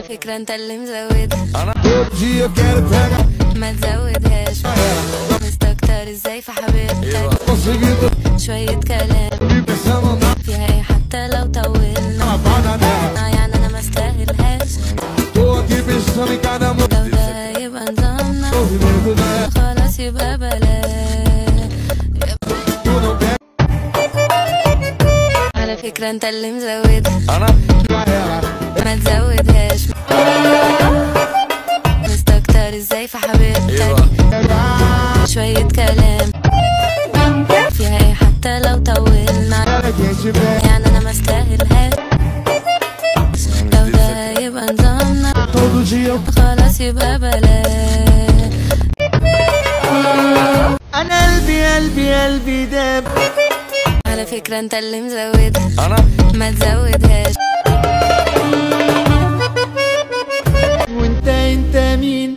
فكرة انت اللي مزودها Todo dia eu quero pegar ما تزودهاش مستكتر ازاي في حبيبتك Conseguindo شوية كلام me pensando na فيها ايه حتى لو طولنا lavada dela آه يعني انا ما استاهلهاش Tô aqui pensando em cada لو ده يبقى نظامنا movimento dela خلاص يبقى بلاش Tu não pega على فكرة انت اللي مزودها pra ela ما تزودهاش مستكتر ازاي في حبيبتك شوية كلام فيها ايه حتى لو طولنا Ela quem tiver يعني انا ما استاهلهاش لو ده يبقى نظامنا Todo dia eu خلاص يبقى بلاش انا قلبي قلبي قلبي داب على فكرة انت اللي مزودها ما تزودهاش وانت انت مين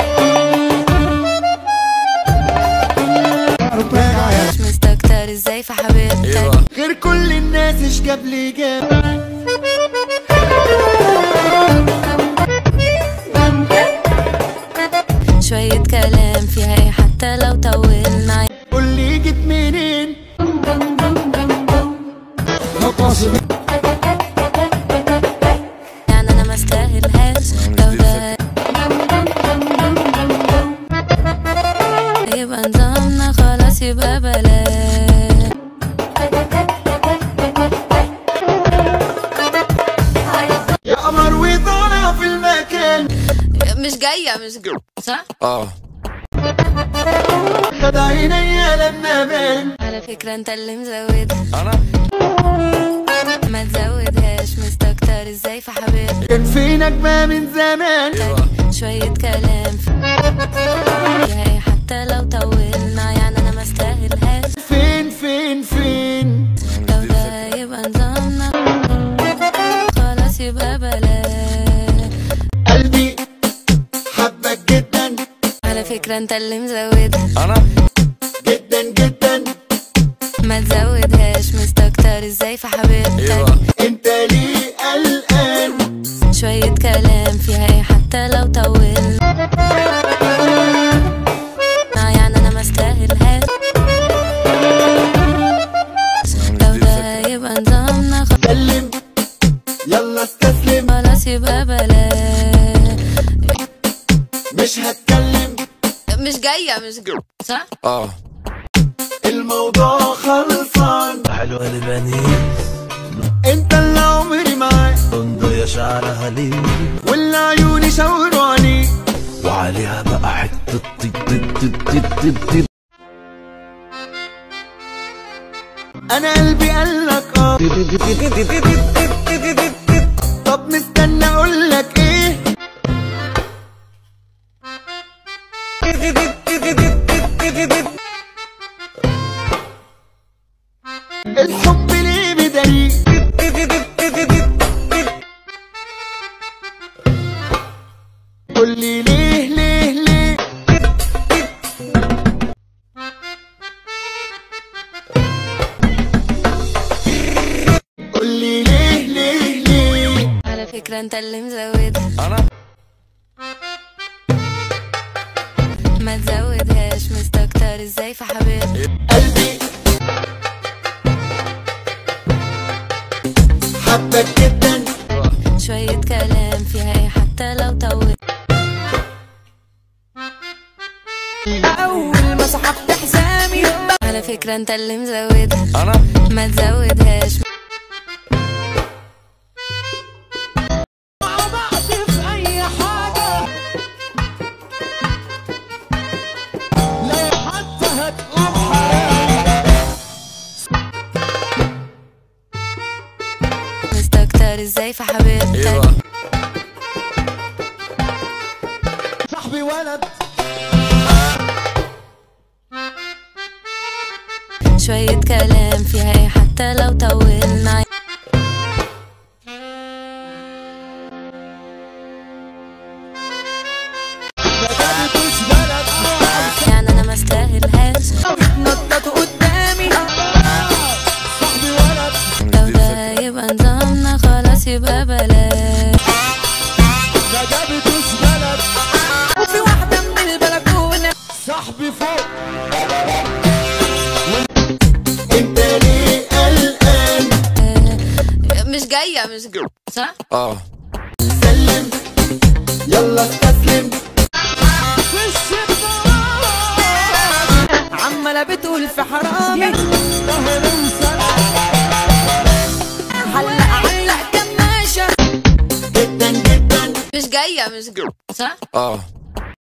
quero pegar ela مش مستكتر ازاي في حبيبتك غير كل الناس ايش جاب لي جاب شوية كلام فيها ايه حتى لو طولنا قول لي جيت منين Não posso ver يعني انا ما استاهلهاش لو ده يبقى نظامنا خلاص يبقى بلاش يا قمر وطالع في المكان مش جاية مش جاية صح؟ خد عينيا لما بان على فكرة انت اللي مزودها ما تزودهاش مستكتر ازاي في حبيبتك كان في نجمة من زمان شوية كلام فيها ايه حتى لو طولنا يعني انا ما استاهلهاش فين فين فين لو ده يبقى نظامنا خلاص يبقى بلاش قلبي حبك جدا على فكرة انت اللي مزودها جدا جدا ما تزودهاش مستكتر ازاي في حبيبتك انت ليه قلقان شوية كلام فيها ايه حتى لو طولنا آه يعني انا ما استاهلهاش لو ده يبقى نظامنا سلم يلا استسلم خلاص يبقى بلاش مش هتكلم مش جاية مش جاية صح؟ الموضوع خلصان حلوة لبنانية انت اللي عمري معاك بندق شعرها ليه واللي عيوني شاوروا عليه وعليها بقى حتة طيب طيب طيب طيب طيب طيب انا قلبي قالك اه طب مستنى اقولك ايه الحب ليه بدليل قولي ليه ليه ليه قولي ليه ليه ليه على فكرة انت اللي مزودها ما تزودهاش مستكتر ازاي في حبيبتك قلبي حبك جدا شوية كلام فيها ايه حتى لو طول أول ما سحبت حزامي على فكرة انت اللي مزودها ما تزودهاش في أي حاجة لا حتى هتقوم حرام مستكتر ازاي في حبيبتك صاحبي ولد شوية كلام فيها ايه حتى لو طولنا مش بلد يعني انا ما استاهلهاش نطط قدامي صاحبي ولد لو ده يبقى نظامنا خلاص يبقى بلاش صاحبي فوق انت ليه قلقان مش جايه مش جايه صح اه سلم يلا استسلم عمالة بتقول في حرامي علق علق كماشه جدا جدا مش جايه مش جايه صح اه